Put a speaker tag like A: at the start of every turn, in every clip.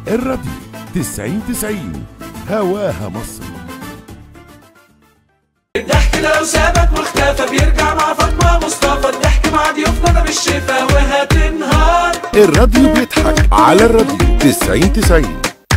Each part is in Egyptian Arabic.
A: الراديو 90 90 هواها مصر
B: الضحك لو سابك واختفى بيرجع مع فاطمة مصطفى الضحك مع ضيوفنا ده بالشفا وهتنهار
A: الراديو بيضحك على الراديو 90 90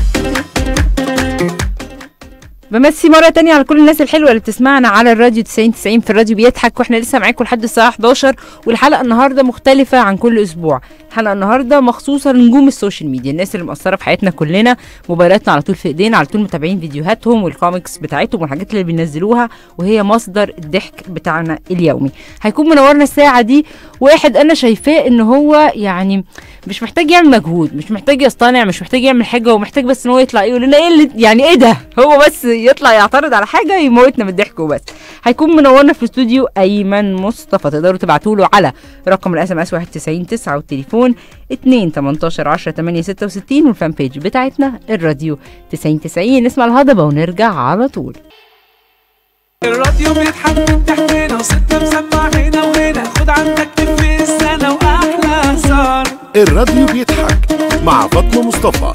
C: بمسي مرة تانية على كل الناس الحلوة اللي بتسمعنا على الراديو 90 90 في الراديو بيضحك واحنا لسه معاكم لحد الساعة 11 والحلقة النهاردة مختلفة عن كل أسبوع الحلقة النهاردة مخصوصة لنجوم السوشيال ميديا الناس اللي مأثرة في حياتنا كلنا موبايلاتنا على طول في ايدينا على طول متابعين فيديوهاتهم والكوميكس بتاعتهم والحاجات اللي بينزلوها وهي مصدر الضحك بتاعنا اليومي هيكون منورنا الساعة دي واحد أنا شايفاه إن هو يعني مش محتاج يعمل مجهود مش محتاج يصطنع مش محتاج يعمل حاجه هو محتاج بس ان هو يطلع يقول لنا ايه اللي يعني ايه ده هو بس يطلع يعترض على حاجه يموتنا من الضحك وبس هيكون منورنا في الاستوديو ايمن مصطفى تقدروا تبعتوا له على رقم الاس ام اس 19 والتليفون 2 18 10 8 66 والفان بيج بتاعتنا الراديو 90 90 نسمع الهضبه ونرجع على طول
B: الراديو بيضحك من تحتنا وستة مسمع هنا وهنا خد عندك في السنة وأحلى هزار
A: الراديو بيضحك مع فاطمة مصطفى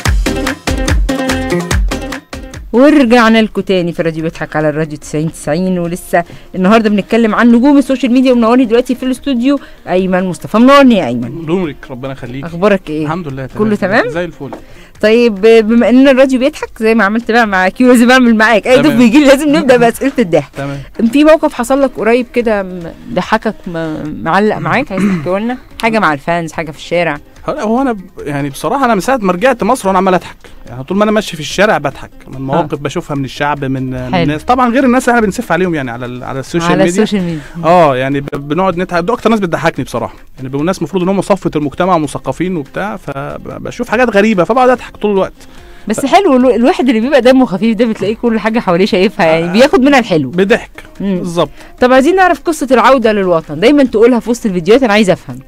C: ورجعنا لكم تاني في الراديو بيضحك على الراديو 90 90 ولسه النهارده بنتكلم عن نجوم السوشيال ميديا ومنورني دلوقتي في الاستوديو ايمن مصطفى منورني يا ايمن
D: نورك ربنا يخليك
C: اخبارك ايه
D: الحمد لله تمام
C: كله تمام؟
D: زي الفل
C: طيب بما ان الراديو بيضحك زي ما عملت بقى مع كيو لازم اعمل معاك اي ضيف
D: تمام.
C: بيجي لي لازم نبدا باسئله الضحك
D: تمام
C: في موقف حصل لك قريب كده م- ضحكك م- معلق معاك عايز تحكيه لنا حاجه مع الفانز حاجه في الشارع
D: هو- هو انا ب- يعني بصراحه انا من ساعه ما رجعت مصر وانا عمال اضحك يعني طول ما انا ماشي في الشارع بضحك من مواقف بشوفها من الشعب من, من
C: حلو.
D: الناس طبعا غير الناس اللي احنا بنسف عليهم يعني على ال- على السوشيال
C: على
D: ميديا
C: السوشيال ميديا
D: اه يعني ب- بنقعد نضحك دول اكتر ناس بتضحكني بصراحه يعني بيبقوا ناس المفروض ان هم صفه المجتمع ومثقفين وبتاع فبشوف حاجات غريبه فبقعد اضحك طول الوقت
C: بس حلو الو- الواحد اللي بيبقى دمه خفيف ده بتلاقيه كل حاجه حواليه شايفها يعني بياخد منها الحلو
D: بضحك
C: مم.
D: بالظبط
C: طب عايزين نعرف قصه العوده للوطن دايما تقولها في وسط الفيديوهات انا عايز افهم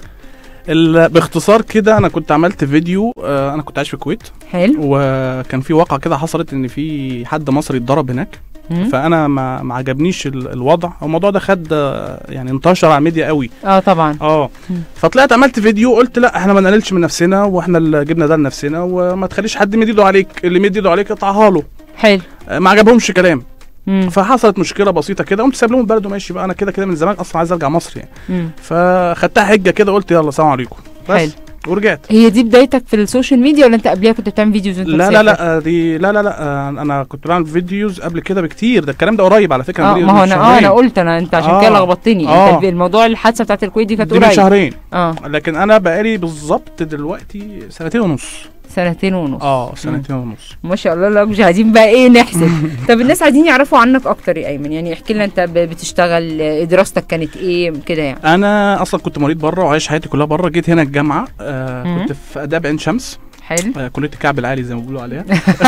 D: ال- باختصار كده انا كنت عملت فيديو آه انا كنت عايش في الكويت
C: حلو
D: وكان في واقعه كده حصلت ان في حد مصري اتضرب هناك
C: مم.
D: فانا ما ما عجبنيش ال- الوضع الموضوع ده خد آه، يعني انتشر على الميديا قوي
C: اه طبعا
D: اه
C: مم.
D: فطلعت عملت فيديو قلت لا احنا ما نقللش من نفسنا واحنا اللي جبنا ده لنفسنا وما تخليش حد يمد ايده عليك اللي يمد ايده عليك اقطعها له
C: حلو
D: آه، ما عجبهمش كلام
C: مم.
D: فحصلت مشكله بسيطه كده قمت سايب لهم البلد وماشي بقى انا كده كده من زمان اصلا عايز ارجع مصر يعني
C: مم.
D: فخدتها حجه كده قلت يلا سلام عليكم بس
C: حلو.
D: ورجعت
C: هي دي بدايتك في السوشيال ميديا ولا انت قبلها كنت بتعمل فيديوز وانت
D: لا لا
C: مسافر؟
D: لا آه، دي لا لا لا آه، انا كنت بعمل فيديوز قبل كده بكتير ده الكلام ده قريب على فكره
C: اه
D: فيديو
C: ما هو
D: من
C: انا اه
D: شهرين.
C: انا قلت انا انت عشان
D: آه.
C: كده لخبطتني
D: آه.
C: انت الموضوع الحادثه بتاعت الكويت دي كانت
D: دي من
C: قريب
D: شهرين
C: اه
D: لكن انا بقالي بالظبط دلوقتي سنتين ونص
C: سنتين ونص
D: اه سنتين ونص
C: ما شاء الله لا مش عايزين بقى ايه نحسب طب الناس عايزين يعرفوا عنك اكتر يا ايمن يعني احكي لنا انت ب- بتشتغل آه، دراستك كانت ايه كده يعني
D: انا اصلا كنت مريض بره وعايش حياتي كلها بره جيت هنا الجامعه آه
C: مم.
D: كنت في اداب عين شمس
C: حلو
D: آه كليه الكعب العالي زي ما بيقولوا عليها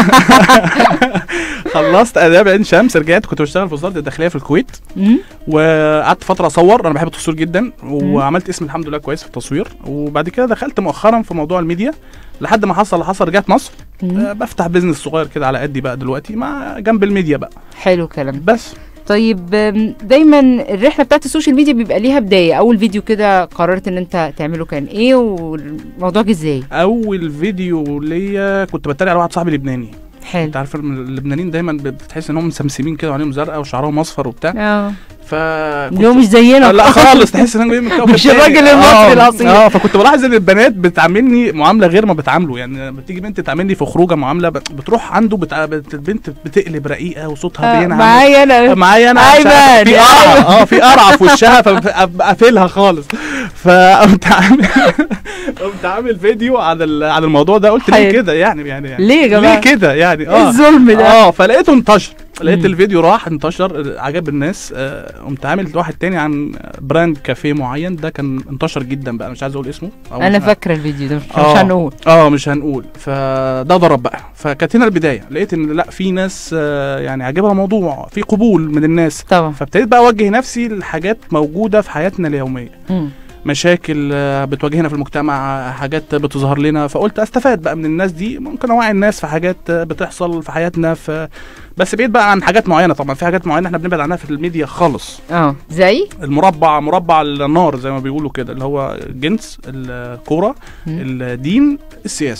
D: خلصت اداب عين شمس رجعت كنت بشتغل في وزاره الداخليه في الكويت
C: مم.
D: وقعدت فتره اصور انا بحب التصوير جدا وعملت اسم الحمد لله كويس في التصوير وبعد كده دخلت مؤخرا في موضوع الميديا لحد ما حصل اللي حصل رجعت مصر
C: مم.
D: آه بفتح بيزنس صغير كده على قدي بقى دلوقتي مع جنب الميديا بقى
C: حلو كلام
D: بس
C: طيب آم، دايما الرحله بتاعت السوشيال ميديا بيبقى ليها بدايه اول فيديو كده قررت ان انت تعمله كان ايه والموضوع جه ازاي
D: اول فيديو ليا كنت بتريق على واحد صاحبي لبناني
C: حلو
D: انت عارف اللبنانيين دايما بتحس انهم مسمسمين كده وعينيهم زرقاء وشعرهم اصفر وبتاع
C: اه
D: ف
C: اللي هو مش زينا
D: آه، لا خالص تحس انهم جايين من كوكب
C: مش
D: تاني.
C: الراجل المصري
D: آه،
C: الأصيل.
D: اه فكنت بلاحظ ان البنات بتعاملني معامله غير ما بتعامله يعني لما بتيجي بنت تعاملني في خروجه معامله بت- بتروح عنده بتع... بت... البنت بتقلب رقيقه وصوتها
C: آه،
D: بينعم
C: معايا انا
D: معايا انا مش عارف،
C: أيمن،
D: في قرعه اه في قرعه في وشها فقافلها خالص فقمت عامل قمت عامل فيديو عن ال- عن الموضوع ده قلت ليه
C: حلو.
D: كده يعني يعني يعني
C: ليه يا جماعة؟
D: ليه كده يعني
C: ايه
D: اه
C: الظلم ده
D: اه فلقيته انتشر لقيت
C: مم.
D: الفيديو راح انتشر آه، عجب الناس آه، قمت عامل واحد تاني عن براند كافيه معين ده كان انتشر جدا بقى مش عايز اقول اسمه أو
C: انا
D: مش-
C: فاكره الفيديو ده مش, مش
D: آه.
C: هنقول
D: اه مش هنقول فده ضرب بقى فكانت هنا البدايه لقيت ان لا في ناس آه، يعني عجبها الموضوع في قبول من الناس
C: طبعا
D: فابتديت بقى اوجه نفسي لحاجات موجوده في حياتنا اليوميه
C: مم.
D: مشاكل آه، بتواجهنا في المجتمع آه، حاجات بتظهر لنا فقلت استفاد بقى من الناس دي ممكن اوعي الناس في حاجات آه، بتحصل في حياتنا في بس بعيد بقى عن حاجات معينه طبعا في حاجات معينه احنا بنبعد عنها في الميديا خالص
C: اه زي
D: المربع مربع النار زي ما بيقولوا كده اللي هو الجنس الكوره
C: مم.
D: الدين السياسه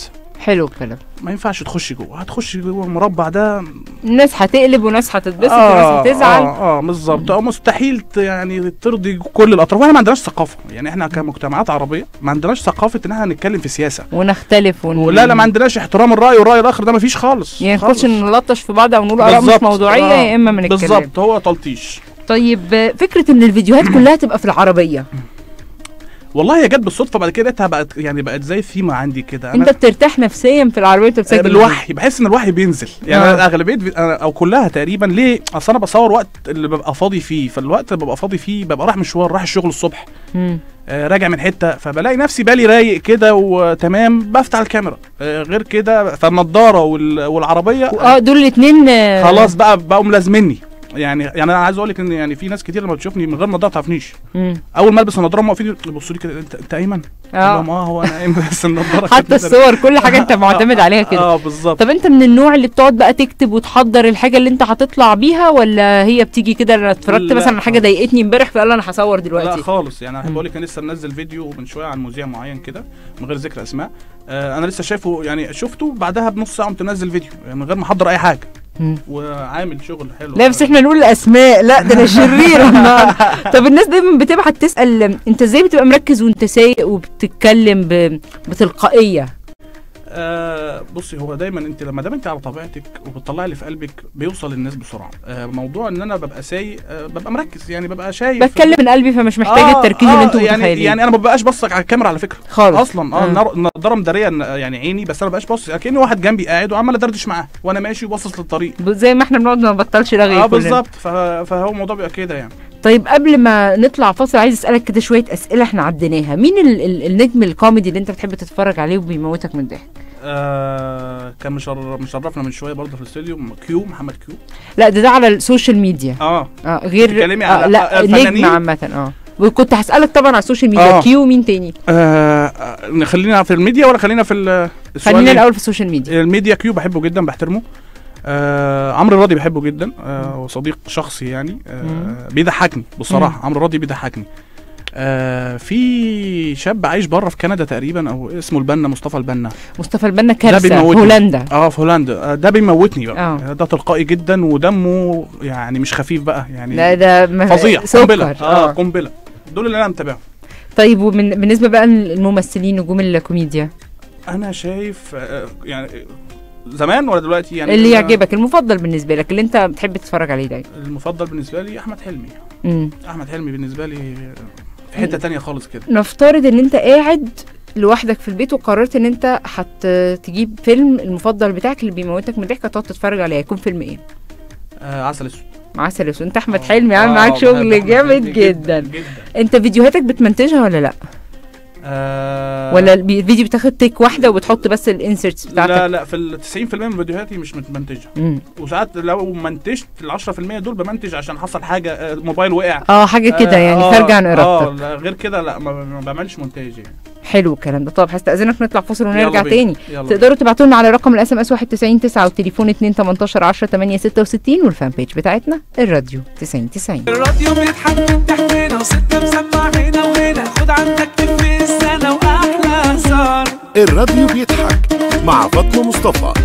C: حلو الكلام
D: ما ينفعش تخش جوه هتخش جوه المربع ده
C: الناس هتقلب وناس هتتبسط وناس هتزعل
D: اه, آه بالظبط اه مستحيل ت- يعني ترضي كل الاطراف واحنا ما عندناش ثقافه يعني احنا كمجتمعات عربيه ما عندناش ثقافه ان احنا نتكلم في سياسه
C: ونختلف ون...
D: لا لا ما عندناش احترام الراي والراي الاخر ده ما فيش خالص
C: يعني
D: خالص.
C: نخش نلطش في بعض او نقول اراء مش
D: بالظبط.
C: موضوعيه
D: آه،
C: يا اما من الكلام
D: بالظبط هو تلطيش
C: طيب آه، فكره ان الفيديوهات كلها تبقى في العربيه
D: والله هي جت بالصدفه بعد كده لقيتها بقت يعني بقت زي ثيمه عندي كده
C: انت بترتاح نفسيا في العربيه وانت بتسجل
D: بالوحي بحس ان الوحي بينزل يعني
C: آه.
D: أنا اغلبيه في- أنا او كلها تقريبا ليه اصل انا بصور وقت اللي ببقى فاضي فيه فالوقت اللي ببقى فاضي فيه ببقى رايح مشوار رايح الشغل الصبح
C: مم.
D: آه راجع من حته فبلاقي نفسي بالي رايق كده وتمام بفتح الكاميرا آه غير كده فالنضاره وال- والعربيه
C: اه دول الاثنين
D: خلاص بقى بقوا ملازمني يعني يعني انا عايز اقول لك ان يعني في ناس كتير لما بتشوفني من غير نضاره ما تعرفنيش اول ما البس النضاره هم واقفين يبصوا لي كده انت انت ايمن؟
C: اه
D: اه اه هو انا ايمن بس النضاره
C: حتى
D: كانت-
C: الصور كل حاجه انت معتمد عليها كده
D: اه بالظبط
C: طب انت من النوع اللي بتقعد بقى تكتب وتحضر الحاجه اللي انت هتطلع بيها ولا هي بتيجي كده انا اتفرجت
D: لا.
C: مثلا على حاجه ضايقتني امبارح فيلا انا هصور
D: لا
C: دلوقتي
D: خالص يعني انا
C: مم.
D: بقول لك انا لسه منزل فيديو من شويه عن مذيع معين كده من غير ذكر اسماء آه انا لسه شايفه يعني شفته بعدها بنص ساعه قمت منزل فيديو يعني من غير ما احضر اي حاجه
C: مم.
D: وعامل شغل حلو
C: لا بس احنا نقول الاسماء لا ده انا شريره النهارده. طب الناس دايما بتبعت تسال انت ازاي بتبقى مركز وانت سايق وبتتكلم ب... بتلقائيه
D: آه بصي هو دايما انت لما دام انت على طبيعتك وبتطلعي اللي في قلبك بيوصل للناس بسرعه آه موضوع ان انا ببقى سايق آه ببقى مركز يعني ببقى شايف
C: بتكلم من قلبي فمش محتاجه
D: آه،
C: التركيز اللي
D: آه،
C: انتوا
D: يعني
C: متخيلين
D: يعني انا ما ببقاش بصك على الكاميرا على فكره
C: خالص
D: اصلا اه
C: مم.
D: النار- النضاره مداريه يعني عيني بس انا ما بقاش باصص كاني واحد جنبي قاعد وعمال ادردش معاه وانا ماشي وباصص للطريق
C: ب- زي ما احنا بنقعد ما نبطلش رغي
D: اه
C: كلنا.
D: بالظبط ف- فهو الموضوع بيبقى كده يعني
C: طيب قبل ما نطلع فاصل عايز اسالك كده شويه اسئله احنا عديناها مين ال ال النجم الكوميدي اللي انت بتحب تتفرج عليه وبيموتك من الضحك
D: آه كان مشر- مشرفنا من شويه برضه في الاستوديو كيو محمد كيو
C: لا ده ده على السوشيال ميديا
D: اه
C: اه غير
D: بتتكلمي
C: آه
D: على-
C: لا
D: آه،
C: نجم
D: فنانين؟
C: عامه اه وكنت هسالك طبعا على السوشيال ميديا
D: آه.
C: كيو مين تاني
D: آه، آه، خلينا في الميديا ولا خلينا في ال- السؤال
C: خلينا
D: إيه؟
C: الاول في السوشيال ميديا
D: الميديا كيو بحبه جدا بحترمه آه عمرو راضي بحبه جدا آه وصديق شخصي يعني آه
C: مم.
D: بيضحكني بصراحه عمرو راضي بيضحكني آه في شاب عايش بره في كندا تقريبا او اسمه البنا مصطفى البنا
C: مصطفى البنا كارثه
D: بيموتني.
C: هولندا
D: اه في هولندا آه ده بيموتني بقى
C: آه.
D: آه. ده تلقائي جدا ودمه يعني مش خفيف بقى يعني
C: لا ده م-
D: فظيع قنبله
C: سكر
D: اه
C: اه
D: قنبله دول اللي انا متابعهم
C: طيب ومن بالنسبه بقى للممثلين نجوم الكوميديا
D: انا شايف آه يعني زمان ولا دلوقتي يعني
C: اللي
D: أنا
C: يعجبك المفضل بالنسبه لك اللي انت بتحب تتفرج عليه دايما
D: المفضل بالنسبه لي احمد حلمي
C: مم.
D: احمد حلمي بالنسبه لي في حته تانية خالص كده
C: نفترض ان انت قاعد لوحدك في البيت وقررت ان انت هتجيب فيلم المفضل بتاعك اللي بيموتك من الضحك هتقعد تتفرج عليه هيكون فيلم ايه؟
D: آه عسل اسود
C: مع سلس انت احمد
D: آه،
C: حلمي عامل
D: آه،
C: معاك
D: بحب
C: شغل
D: أحمد
C: جامد
D: حلمي
C: جدا
D: جدا
C: انت فيديوهاتك بتمنتجها ولا لا؟
D: آه
C: ولا البي- الفيديو بتاخد تيك واحده وبتحط بس الانسرتس
D: لا
C: بتاعتك؟
D: لا في ال 90% من فيديوهاتي مش متمنتجه
C: مم.
D: وساعات لو منتجت ال 10% دول بمنتج عشان حصل حاجه آه، موبايل وقع
C: اه حاجه كده
D: آه،
C: يعني
D: آه،
C: خارجه عن
D: اه
C: ارادتك
D: لا، غير كده لا ما, ما بعملش مونتاج يعني
C: حلو الكلام ده طب هستاذنك نطلع فاصل ونرجع
D: يلا بينا،
C: تاني
D: يلا
C: تقدروا تبعتوا لنا على رقم الاس ام اس 199 والتليفون 2 18 10 8 66 والفان بيج بتاعتنا الراديو 90 90
B: الراديو بيضحك من تحتنا وستة مسمع هنا وهنا خد عندك في السنة وأحلى صار
A: الراديو بيضحك مع فاطمة مصطفى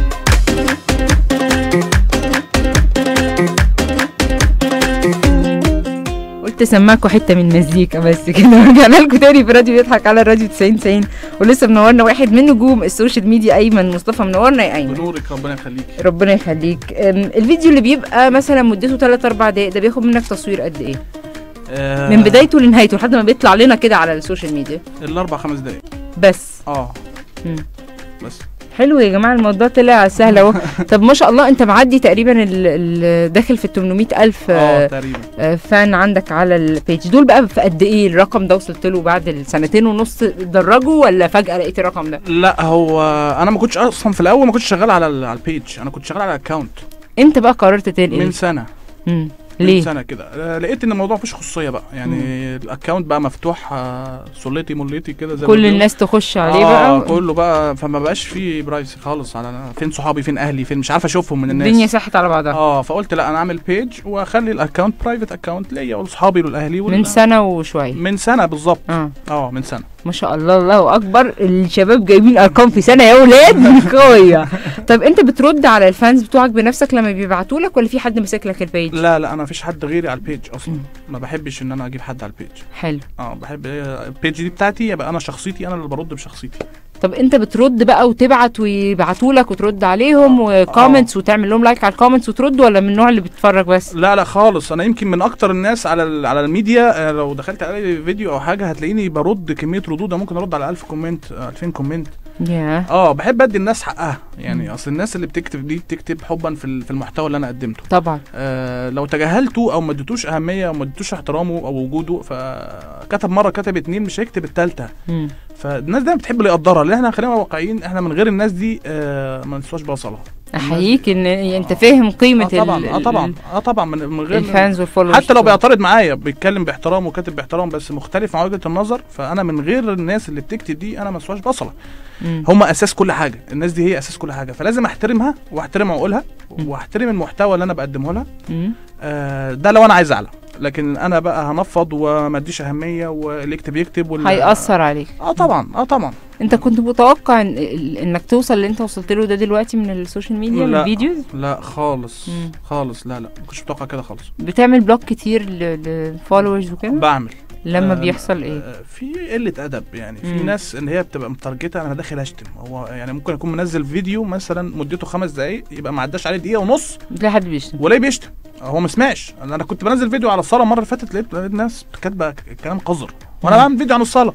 C: قلت اسمعكم حته من مزيكا بس كده رجعنا لكم تاني في راديو بيضحك على الراديو 90 90 ولسه منورنا واحد من نجوم السوشيال ميديا ايمن مصطفى منورنا يا ايمن
D: بنورك ربنا يخليك
C: ربنا يخليك أم، الفيديو اللي بيبقى مثلا مدته 3 4 دقايق ده بياخد منك تصوير قد ايه
D: آه
C: من بدايته لنهايته لحد ما بيطلع لنا كده على السوشيال ميديا
D: الاربع خمس دقايق
C: بس
D: اه
C: مم.
D: بس
C: حلو يا جماعه الموضوع طلع سهل اهو طب ما شاء الله انت معدي تقريبا ال- ال- داخل في ال 800 الف
D: اه
C: آه،
D: تقريبا
C: آه، فان عندك على البيج دول بقى في قد ايه الرقم ده وصلت له بعد السنتين ونص درجوا ولا فجاه لقيت الرقم ده
D: لا هو انا ما كنتش اصلا في الاول ما كنتش شغال على ال- على البيج انا كنت شغال على الاكونت
C: امتى بقى قررت
D: من
C: تنقل
D: سنه
C: مم.
D: من
C: ليه
D: سنه كده آه، لقيت ان الموضوع مفيش خصوصيه بقى يعني الاكونت بقى مفتوح آه، سوليتي موليتي كده زي ما
C: كل
D: بيقولوا.
C: الناس تخش عليه
D: آه
C: بقى
D: كله بقى فما بقاش فيه برايفسي خالص على فين صحابي فين اهلي فين مش عارف اشوفهم من الناس
C: الدنيا ساحت على بعضها
D: اه فقلت لا انا اعمل بيج واخلي الاكونت برايفت اكونت ليا ولاصحابي ولاهلي وال-
C: من سنه وشويه
D: من سنه بالظبط
C: اه
D: اه من سنه
C: ما شاء الله الله اكبر الشباب جايبين ارقام في سنه يا ولاد قويه طب انت بترد على الفانز بتوعك بنفسك لما بيبعتوا لك ولا في حد ماسك لك البيج
D: لا لا انا مفيش حد غيري على البيج اصلا ما بحبش ان انا اجيب حد على البيج
C: حلو
D: اه بحب البيج دي بتاعتي يبقى انا شخصيتي انا اللي برد بشخصيتي
C: طب انت بترد بقى وتبعت ويبعتوا لك وترد عليهم وكومنتس وتعمل لهم لايك على الكومنتس وترد ولا من النوع اللي بتتفرج بس
D: لا لا خالص انا يمكن من اكتر الناس على ال- على الميديا آه، لو دخلت على فيديو او حاجه هتلاقيني برد كميه ردود أنا ممكن ارد على 1000 كومنت آه، 2000 كومنت
C: ياه
D: اه بحب ادي الناس حقها يعني اصل الناس اللي بتكتب دي بتكتب حبا في ال- في المحتوى اللي انا قدمته
C: طبعا
D: آه لو تجاهلته او ما اديتوش اهميه او ما اديتوش احترامه او وجوده فكتب مره كتب اتنين مش هيكتب التالتة
C: مم.
D: فالناس دايما بتحب اللي يقدرها لان احنا خلينا واقعيين احنا من غير الناس دي آه ما نسواش بصله
C: احييك ان انت فاهم قيمه
D: اه طبعا
C: ال-
D: اه طبعا اه طبعا من, من غير
C: الفانز والفولورز
D: حتى لو بيعترض معايا بيتكلم باحترام وكاتب باحترام بس مختلف مع وجهه النظر فانا من غير الناس اللي بتكتب دي انا ما اسواش بصله
C: مم.
D: هم اساس كل حاجه الناس دي هي اساس كل حاجه فلازم احترمها واحترم عقولها
C: مم.
D: واحترم المحتوى اللي انا بقدمه لها
C: مم.
D: آه ده لو انا عايز اعلى لكن انا بقى هنفض وما اديش اهميه واللي يكتب يكتب واللي
C: هيأثر عليك
D: اه طبعا اه طبعا
C: انت كنت متوقع إن ال- انك توصل اللي انت وصلت له ده دلوقتي من السوشيال ميديا من
D: لا.
C: الفيديوز
D: لا خالص
C: مم.
D: خالص لا لا ما كنتش متوقع كده خالص
C: بتعمل بلوك كتير للفولورز وكده
D: بعمل
C: لما
D: آه،
C: بيحصل ايه
D: آه، في قله ادب يعني في
C: مم.
D: ناس ان هي بتبقى متارجته انا داخل اشتم هو يعني ممكن اكون منزل فيديو مثلا مدته خمس دقائق يبقى ما عداش عليه دقيقه ونص
C: بتلاقي حد بيشتم
D: ولا بيشتم هو ما سمعش انا أنا كنت بنزل فيديو على الصلاه المره اللي فاتت لقيت لقيت ناس كاتبه ك- كلام قذر وانا
C: مم.
D: بعمل فيديو عن الصلاه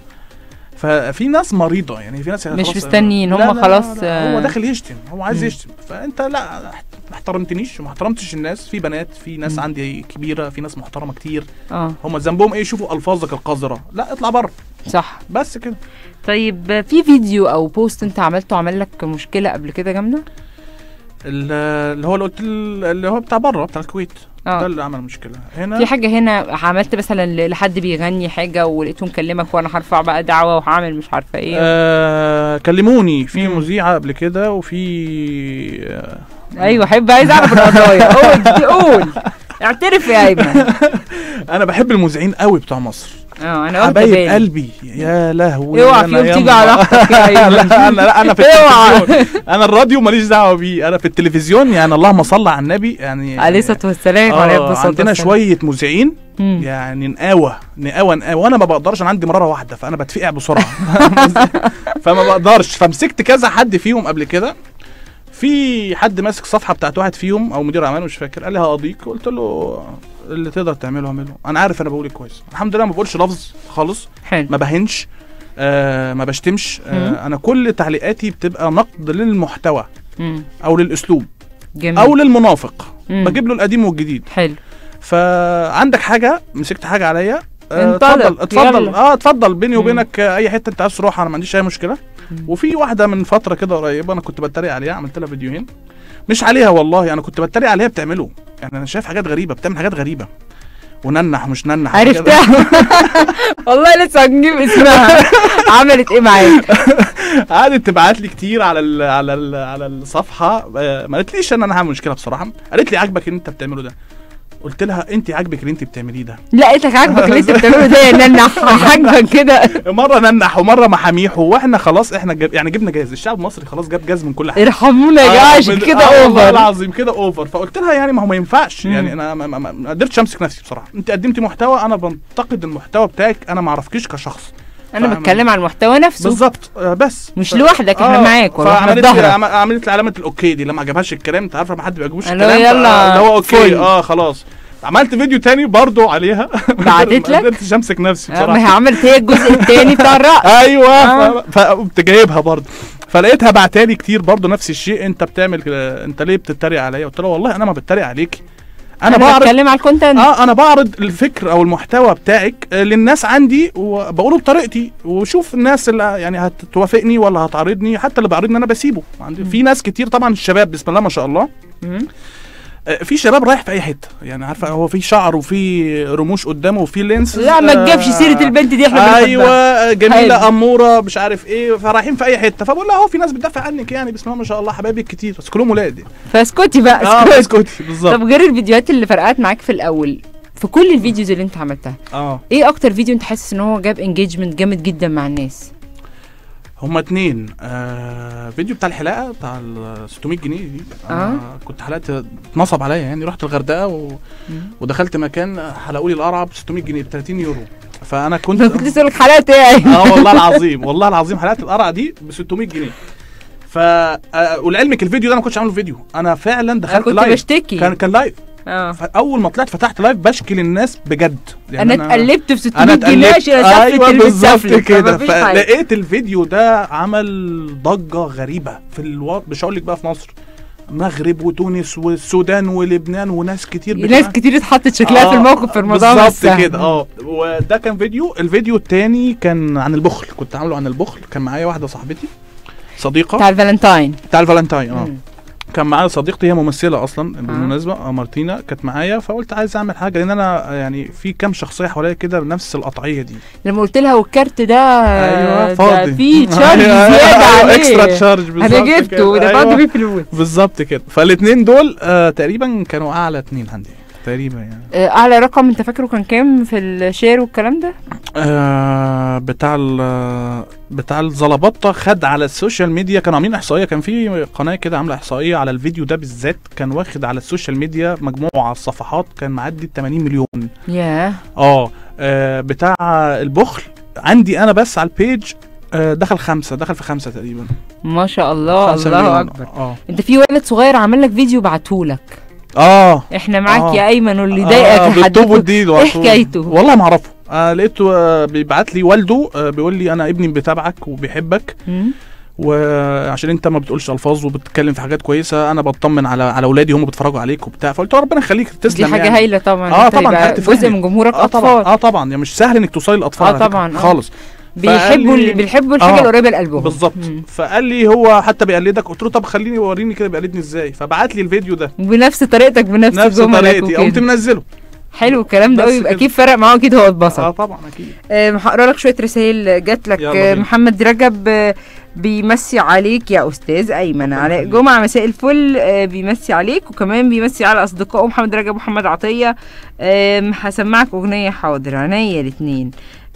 D: ففي ناس مريضه يعني في ناس
C: مش
D: خلاص-
C: مستنيين،
D: لا،
C: هم
D: لا، لا،
C: خلاص،
D: لا، هو
C: آه.
D: داخل يشتم هو عايز
C: مم.
D: يشتم فانت لا ما احترمتنيش وما احترمتش الناس في بنات في ناس
C: مم.
D: عندي كبيره في ناس محترمه كتير
C: اه
D: هم ذنبهم ايه يشوفوا الفاظك القذره لا اطلع بره
C: صح
D: بس كده
C: طيب في فيديو او بوست انت عملته عمل لك مشكله قبل كده جامده
D: ال- اللي هو اللي قلت ال- اللي هو بتاع بره بتاع الكويت ده
C: اه
D: اللي عمل مشكله هنا
C: في حاجه هنا عملت مثلا ل- لحد بيغني حاجه ولقيته مكلمك وانا هرفع بقى دعوه وهعمل مش عارفه ايه
D: آه كلموني في
C: مم.
D: مذيعه قبل كده وفي آه
C: ايوه حب عايز اعرف القضايا قول قول اعترف يا ايمن
D: انا بحب المذيعين قوي بتوع مصر
C: اه انا قلت
D: حبايب
C: بالي.
D: قلبي يا لهوي
C: اوعى
D: أنا
C: في يوم
D: يا
C: تيجي
D: أما-
C: على اختك يا ايمن
D: لا انا لا انا في
C: اوعى.
D: التلفزيون انا الراديو ماليش دعوه بيه انا في التلفزيون يعني اللهم صل على النبي يعني
C: عليه الصلاه والسلام عليه
D: آه
C: الصلاه
D: عندنا
C: والسلام.
D: شويه مذيعين
C: مم.
D: يعني نقاوه نقاوه نقاوه وانا ما بقدرش انا عندي مراره واحده فانا بتفقع بسرعه فما بقدرش فمسكت كذا حد فيهم قبل كده في حد ماسك صفحه بتاعت واحد فيهم او مدير اعمال مش فاكر قال لي هقضيك قلت له اللي تقدر تعمله اعمله انا عارف انا بقول إيه كويس الحمد لله ما بقولش لفظ خالص
C: حلو
D: ما بهنش آه ما بشتمش
C: مم.
D: آه انا كل تعليقاتي بتبقى نقد للمحتوى
C: مم.
D: او للاسلوب
C: جميل
D: او للمنافق
C: مم.
D: بجيب له القديم والجديد
C: حلو
D: فعندك حاجه مسكت حاجه عليا آه،
C: انطلق،
D: اتفضل اتفضل
C: يلا.
D: اه اتفضل بيني
C: مم.
D: وبينك آه، اي حته انت عايز تروح انا ما عنديش اي مشكله
C: مم.
D: وفي واحده من فتره كده قريبه انا كنت بتريق عليها عملت لها فيديوهين مش عليها والله انا كنت بتريق عليها بتعمله يعني انا شايف حاجات غريبه بتعمل حاجات غريبه وننح ومش ننح
C: عرفتها والله لسه هنجيب اسمها عملت ايه معاك
D: قعدت تبعت لي كتير على ال على ال على الصفحه آه، ما قالتليش ان انا هعمل مشكله بصراحه قالت لي عاجبك اللي انت بتعمله ده قلت لها انت عاجبك اللي انت بتعمليه ده
C: لا قلتك عاجبك اللي انت بتعمله ده يا ننح عاجبك كده
D: مره ننح ومره محاميح واحنا خلاص احنا جاب يعني جبنا جاز الشعب المصري خلاص جاب جاز من كل حاجه
C: ارحمونا يا جماعه عشان
D: من-
C: كده
D: آه والله
C: اوفر
D: العظيم كده اوفر فقلت لها يعني ما هو ما ينفعش
C: مم.
D: يعني انا ما, ما, ما ما قدرتش امسك نفسي بصراحه انت قدمتي محتوى انا بنتقد المحتوى بتاعك انا ما اعرفكيش كشخص
C: انا
D: فاهم.
C: بتكلم على المحتوى نفسه
D: بالظبط آه بس
C: مش لوحدك، احنا معاك والله، احنا
D: فعملت
C: في
D: لي
C: ظهرك.
D: عم- عملت لي علامه الاوكي دي لما عجبهاش الكلام انت عارفه ما حد بيعجبوش
C: اللي هو
D: الكلام
C: يلا
D: آه، اللي هو اوكي
C: فل.
D: اه خلاص عملت فيديو تاني برضو عليها
C: بعتت
D: ما
C: لك؟
D: قدرتش امسك نفسي
C: آه، ما هي
D: بصراحه
C: عملت هي الجزء الثاني بتاع الرقص
D: ايوه
C: آه.
D: ف- فقمت جايبها برضه فلقيتها بعتالي كتير برضه نفس الشيء انت بتعمل كده، انت ليه بتتريق عليا قلت لها والله انا ما بتريق عليك انا,
C: انا
D: بعرض
C: بتكلم على الكونتنت
D: اه انا بعرض الفكر او المحتوى بتاعك آه، للناس عندي وبقوله بطريقتي وشوف الناس اللي يعني هتوافقني ولا هتعارضني حتى اللي بيعارضني انا بسيبه عندي في ناس كتير طبعا الشباب بسم الله ما شاء الله
C: مم.
D: آه، في شباب رايح في اي حته يعني عارفه هو في شعر وفي رموش قدامه وفي لينس
C: لا ما تجيبش سيره البنت دي احنا بنحبها.
D: ايوه جميله
C: حلو.
D: اموره مش عارف ايه فرايحين في اي حته فبقول لها اهو في ناس بتدافع عنك يعني بسم الله ما شاء الله حبايبك كتير بس كلهم ولاد يعني.
C: فاسكتي بقى
D: اه
C: اسكتي
D: اسكتي بالظبط
C: طب غير الفيديوهات اللي فرقعت معاك في الاول في كل الفيديوز اللي انت عملتها
D: اه
C: ايه اكتر فيديو انت حاسس ان هو جاب انجيجمنت جامد جدا مع الناس
D: هما اتنين آه فيديو بتاع الحلاقه بتاع ال 600 جنيه دي
C: آه.
D: آه كنت حلقت اتنصب عليا يعني رحت الغردقه و... ودخلت مكان حلقوا لي القرعه ب 600 جنيه ب 30 يورو فانا كنت
C: انا كنت لسه لك حلقات ايه
D: اه والله العظيم والله العظيم حلقت القرعه دي ب 600 جنيه ف آه، ولعلمك الفيديو ده انا ما كنتش عامله فيديو انا فعلا
C: انا
D: دخلت
C: كنت
D: لايف
C: بشتكي
D: كان كان لايف
C: اه
D: فاول ما طلعت فتحت لايف بشكي للناس بجد
C: انا اتقلبت في 600
D: انا
C: جنيه
D: اتقلبت
C: عشان اسفلت
D: ايوه
C: اللي
D: بالظبط
C: بتسفلت،
D: كده
C: فمفيش حاجة.
D: فلقيت الفيديو ده عمل ضجه غريبه في الوقت مش هقول لك بقى في مصر مغرب وتونس والسودان ولبنان وناس كتير
C: ناس
D: بتاع-
C: كتير اتحطت شكلها في
D: آه،
C: الموقف في الموضوع مش
D: بالظبط
C: سهل.
D: كده اه وده كان فيديو الفيديو التاني كان عن البخل كنت عامله عن البخل كان معايا واحده صاحبتي صديقه
C: بتاع الفالنتاين
D: بتاع الفالنتاين اه
C: مم.
D: كان معايا صديقتي هي ممثله اصلا بالمناسبه آه. مارتينا كانت معايا فقلت عايز اعمل حاجه لان انا يعني في كام شخصيه حواليا كده بنفس القطعيه دي
C: لما قلت لها والكارت ده
D: ايوه
C: ده
D: فاضي
C: في تشارج
D: أيوة،
C: زياده
D: أيوة،
C: عليه
D: اكسترا تشارج بالظبط
C: انا جبته
D: كده.
C: ودفعت
D: أيوة،
C: بيه فلوس
D: بالظبط كده فالاثنين دول آه تقريبا كانوا اعلى اتنين عندي تقريبا يعني
C: آه، اعلى رقم انت فاكره كان كام في الشير والكلام ده
D: آه بتاع ال بتاع الزلبطه خد على السوشيال ميديا كانوا عاملين احصائيه كان في قناه كده عامله احصائيه على الفيديو ده بالذات كان واخد على السوشيال ميديا مجموعه الصفحات كان معدي ال 80 مليون
C: ياه
D: اه آه، بتاع البخل عندي انا بس على البيج آه دخل خمسه دخل في خمسه تقريبا
C: ما شاء الله
D: خمسة
C: الله
D: مليون.
C: اكبر
D: اه
C: انت في ولد صغير عمل لك فيديو بعتهولك
D: اه
C: احنا معاك
D: آه.
C: يا ايمن واللي ضايقك
D: آه بالطوب
C: حدفه.
D: والديد
C: ايه
D: وعلى طول.
C: حكايته
D: والله ما اعرفه آه لقيته آه بيبعت لي والده آه بيقول لي انا ابني بيتابعك وبيحبك
C: مم.
D: وعشان انت ما بتقولش الفاظ وبتتكلم في حاجات كويسه انا بطمن على على اولادي هم بيتفرجوا عليك وبتاع فقلت له ربنا يخليك
C: دي
D: تسلم
C: حاجه
D: يعني.
C: هايله طبعا
D: اه
C: انت
D: طبعا
C: يبقى
D: حاجة
C: جزء
D: تفهم.
C: من جمهورك
D: اه طبعا
C: اطفال
D: اه طبعا يعني مش سهل انك توصلي للاطفال
C: آه
D: على فكرة،
C: طبعا، آه.
D: خالص
C: بيحبوا
D: فقال
C: اللي
D: لي-
C: بيحبوا الحاجه
D: آه،
C: القريبه لقلبهم
D: بالظبط
C: مم.
D: فقال لي هو حتى بيقلدك قلت له طب خليني وريني كده بيقلدني ازاي فبعت لي الفيديو ده
C: بنفس طريقتك بنفس,
D: نفس
C: جملك
D: طريقتي قمت
C: وكده.
D: منزله
C: حلو الكلام ده
D: بس
C: قوي يبقى
D: كده.
C: اكيد فرق معاه اكيد هو اتبسط
D: اه طبعا اكيد
C: آه، هقرا لك شويه رسائل جات لك
D: يلا
C: آه،
D: بينا.
C: محمد رجب آه، بيمسي عليك يا استاذ ايمن
D: ربنا
C: علاء
D: يخليك.
C: جمعه مساء الفل آه، بيمسي عليك وكمان بيمسي على اصدقائه محمد رجب ومحمد عطيه آم، هسمعك اغنيه حاضر عينيا الاثنين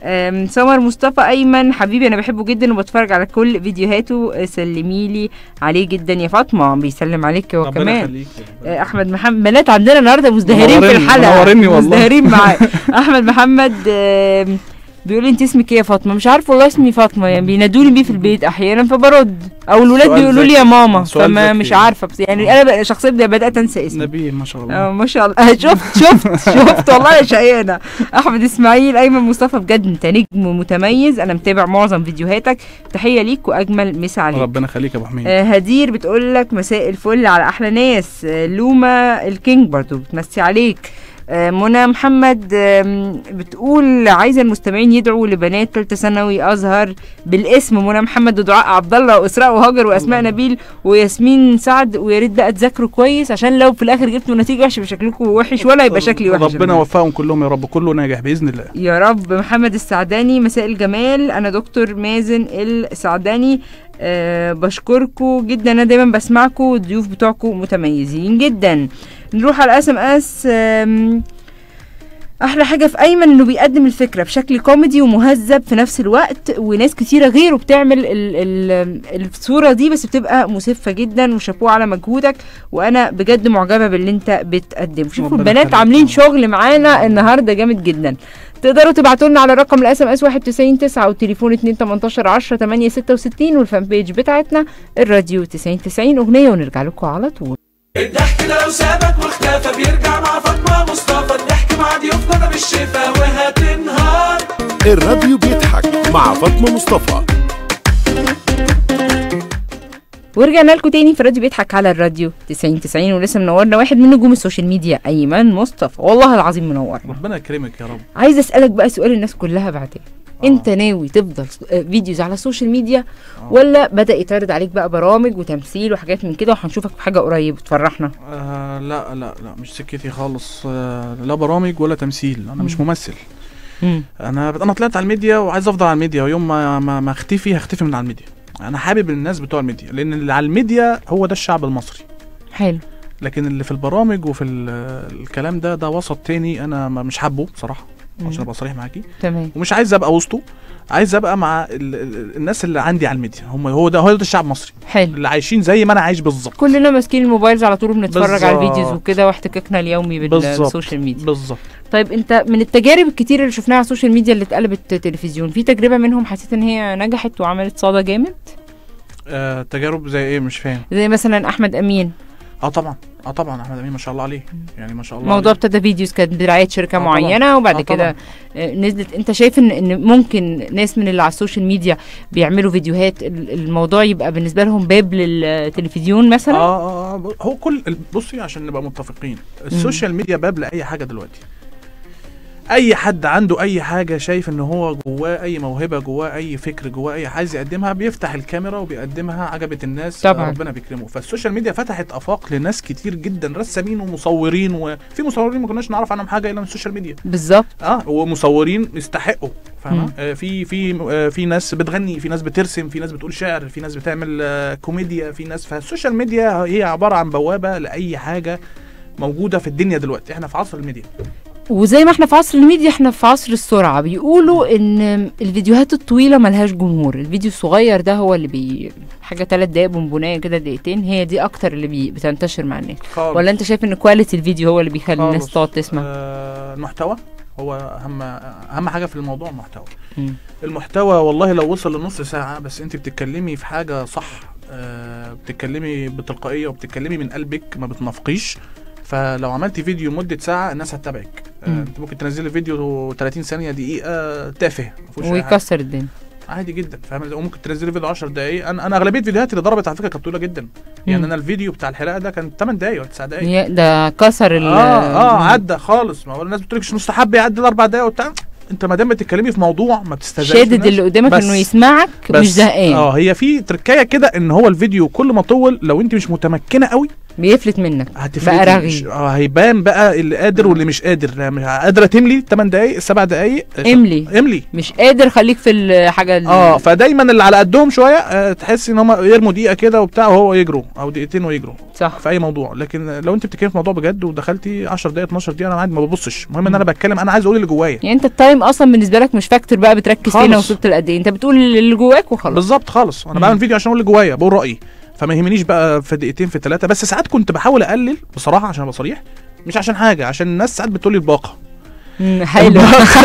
C: سمر مصطفى ايمن حبيبي انا بحبه جدا وبتفرج على كل فيديوهاته آه، سلمي لي عليه جدا يا فاطمه بيسلم عليك هو
D: ربنا
C: كمان
D: يخليك
C: آه، احمد محمد بنات عندنا النهارده مزدهرين في
D: منوريني-
C: الحلقه
D: منوريني والله.
C: مزدهرين معايا احمد محمد آم، بيقول لي انت اسمك ايه يا فاطمه مش عارفه والله اسمي فاطمه يعني بينادوني بيه في البيت احيانا فبرد او الولاد
D: سؤال
C: بيقولوا لي
D: ذكي.
C: يا ماما
D: سؤال
C: فما
D: ذكي.
C: مش عارفه بس يعني انا بقى شخصيا بقى بدات انسى اسمي
D: نبيل ما شاء الله
C: اه ما شاء الله شفت شفت شفت والله يا شقيانه احمد اسماعيل ايمن مصطفى بجد انت نجم متميز انا متابع معظم فيديوهاتك تحيه ليك واجمل مسا عليك
D: ربنا يخليك يا ابو حميد
C: آه، هدير بتقول لك مساء الفل على احلى ناس آه، لوما الكينج برضو بتمسي عليك آه، منى محمد آم، بتقول عايزه المستمعين يدعوا لبنات ثالثه ثانوي ازهر بالاسم منى محمد ودعاء عبد الله واسراء وهاجر واسماء
D: الله.
C: نبيل وياسمين سعد ويا ريت بقى تذاكروا كويس عشان لو في الاخر جبتوا نتيجه وحشه يبقى شكلكم وحش ولا يبقى شكلي وحش
D: ربنا يوفقهم كلهم يا رب كله ناجح باذن الله
C: يا رب محمد السعداني مساء الجمال انا دكتور مازن السعداني أه بشكركم جدا انا دايما بسمعكم والضيوف بتوعكم متميزين جدا نروح على اس ام اس احلى حاجه في ايمن انه بيقدم الفكره بشكل كوميدي ومهذب في نفس الوقت وناس كتيره غيره بتعمل ال ال الصوره دي بس بتبقى مسفه جدا وشابوه على مجهودك وانا بجد معجبه باللي انت بتقدمه شوفوا
D: ربنا
C: البنات
D: يخليك.
C: عاملين شغل معانا النهارده جامد جدا تقدروا تبعتوا لنا على رقم الاس ام اس 19 والتليفون 2 18 10 8 66 والفان بيج بتاعتنا الراديو 90 90 اغنيه ونرجع لكم على طول
B: الضحك لو سابك واختفى بيرجع مع فاطمة مصطفى الضحك مع ضيوفنا ده بالشفا وهتنهار
A: الراديو بيضحك مع فاطمة مصطفى
C: ورجعنا لكم تاني في الراديو بيضحك على الراديو 90 90 ولسه منورنا واحد من نجوم السوشيال ميديا ايمن مصطفى والله العظيم منورنا
D: ربنا يكرمك يا رب
C: عايزه اسالك بقى سؤال الناس كلها بعدين انت ناوي تفضل س- آه، فيديوز على السوشيال ميديا ولا بدا يتعرض عليك بقى برامج وتمثيل وحاجات من كده وهنشوفك في حاجه قريب تفرحنا
D: آه لا لا لا مش سكتي خالص آه لا برامج ولا تمثيل انا مش ممثل
C: مم.
D: انا انا طلعت على الميديا وعايز افضل على الميديا ويوم ما ما, ما اختفي هختفي من على الميديا انا حابب الناس بتوع الميديا لان اللي على الميديا هو ده الشعب المصري
C: حلو
D: لكن اللي في البرامج وفي ال- الكلام ده ده وسط تاني انا ما- مش حابه بصراحه عشان
C: مم.
D: ابقى صريح معاكي
C: تمام
D: ومش عايز ابقى وسطه عايز ابقى مع ال ال الناس اللي عندي على الميديا هم هو ده هو ده الشعب المصري
C: حلو
D: اللي عايشين زي ما انا عايش بالظبط
C: كلنا ماسكين الموبايلز على طول بنتفرج على
D: بالظبط.
C: الفيديوز وكده واحتكاكنا اليومي بال-
D: بالظبط.
C: بالسوشيال ميديا
D: بالظبط
C: طيب انت من التجارب الكتير اللي شفناها على السوشيال ميديا اللي اتقلبت تلفزيون في تجربه منهم حسيت ان هي نجحت وعملت صدى جامد
D: آه تجارب زي ايه مش فاهم
C: زي مثلا احمد امين
D: اه طبعا اه طبعا احمد امين ما شاء الله عليه يعني ما شاء الله
C: الموضوع
D: عليه.
C: ابتدى فيديوز كانت برعايه شركه
D: آه طبعاً.
C: معينه وبعد
D: آه
C: كده آه، نزلت انت شايف ان ان ممكن ناس من اللي على السوشيال ميديا بيعملوا فيديوهات ال- الموضوع يبقى بالنسبه لهم باب للتلفزيون مثلا
D: اه اه آه، هو كل بصي عشان نبقى متفقين السوشيال ميديا باب لاي حاجه دلوقتي اي حد عنده اي حاجه شايف ان هو جواه اي موهبه جواه اي فكر جواه اي عايز يقدمها بيفتح الكاميرا وبيقدمها عجبت الناس
C: طبعاً.
D: ربنا بيكرمه فالسوشيال ميديا فتحت افاق لناس كتير جدا رسامين ومصورين وفي مصورين ما كناش نعرف عنهم حاجه الا من السوشيال ميديا
C: بالظبط
D: اه ومصورين يستحقوا
C: مم.
D: فاهمه آه في في آه في ناس بتغني في ناس بترسم في ناس بتقول شعر في ناس بتعمل آه كوميديا في ناس فالسوشيال ميديا هي عباره عن بوابه لاي حاجه موجوده في الدنيا دلوقتي احنا في عصر الميديا
C: وزي ما احنا في عصر الميديا احنا في عصر السرعه بيقولوا ان الفيديوهات الطويله ملهاش جمهور الفيديو الصغير ده هو اللي بي حاجه ثلاث دقايق بونبونايه كده دقيقتين هي دي اكتر اللي بي... بتنتشر مع الناس
D: خالص
C: ولا انت شايف ان كواليتي الفيديو هو اللي بيخلي الناس
D: خالص.
C: تقعد تسمع
D: آه المحتوى هو اهم اهم حاجه في الموضوع المحتوى
C: مم.
D: المحتوى والله لو وصل لنص ساعه بس انت بتتكلمي في حاجه صح آه بتتكلمي بتلقائيه وبتتكلمي من قلبك ما بتنافقيش فلو عملتي فيديو مدة ساعة الناس هتتابعك آه
C: مم.
D: انت ممكن تنزلي فيديو 30 ثانية دقيقة تافه ما فيهوش أي حاجة.
C: ويكسر الدنيا
D: عادي جدا فاهم ازاي؟ وممكن تنزلي فيديو 10 دقايق انا انا اغلبيه فيديوهاتي اللي ضربت على فكره كانت طويله جدا يعني
C: مم.
D: انا الفيديو بتاع الحلاقه ده كان 8 دقايق ولا 9 دقايق
C: هي- ده كسر ال
D: اه اه عدى خالص ما هو الناس بتقول لك مش مستحب يعدي الاربع دقايق وبتاع انت ما دام بتتكلمي في موضوع ما بتستهزئش
C: شادد
D: بالناس.
C: اللي قدامك
D: بس-
C: انه يسمعك
D: بس
C: مش زهقان
D: اه هي في تركايه كده ان هو الفيديو كل ما طول لو انت مش متمكنه قوي
C: بيفلت منك
D: هتفرقي
C: بقى رغي.
D: اه هيبان بقى اللي قادر واللي مش قادر لا، مش قادره تملي 8 دقايق 7 دقايق
C: املي
D: املي
C: مش قادر خليك في الحاجه ال-
D: اه فدايما اللي على قدهم شويه آه تحس ان هم يرموا دقيقه كده وبتاع وهو يجروا او دقيقتين ويجروا
C: صح
D: في اي موضوع لكن لو انت بتتكلم في موضوع بجد ودخلتي 10 دقائق 12 دقيقه انا عادي ما ببصش المهم ان انا بتكلم انا عايز اقول اللي جوايا
C: يعني انت التايم اصلا بالنسبه لك مش فاكتور بقى بتركز
D: خالص.
C: فينا وصلت لقد ايه انت بتقول اللي جواك وخلاص
D: بالظبط خالص انا
C: مم.
D: بعمل فيديو عشان اقول اللي جوايا بقول رايي فما يهمنيش بقى في دقيقتين في ثلاثه بس ساعات كنت بحاول اقلل بصراحه عشان ابقى صريح مش عشان حاجه عشان الناس ساعات بتقول لي الباقه
C: مم، حلو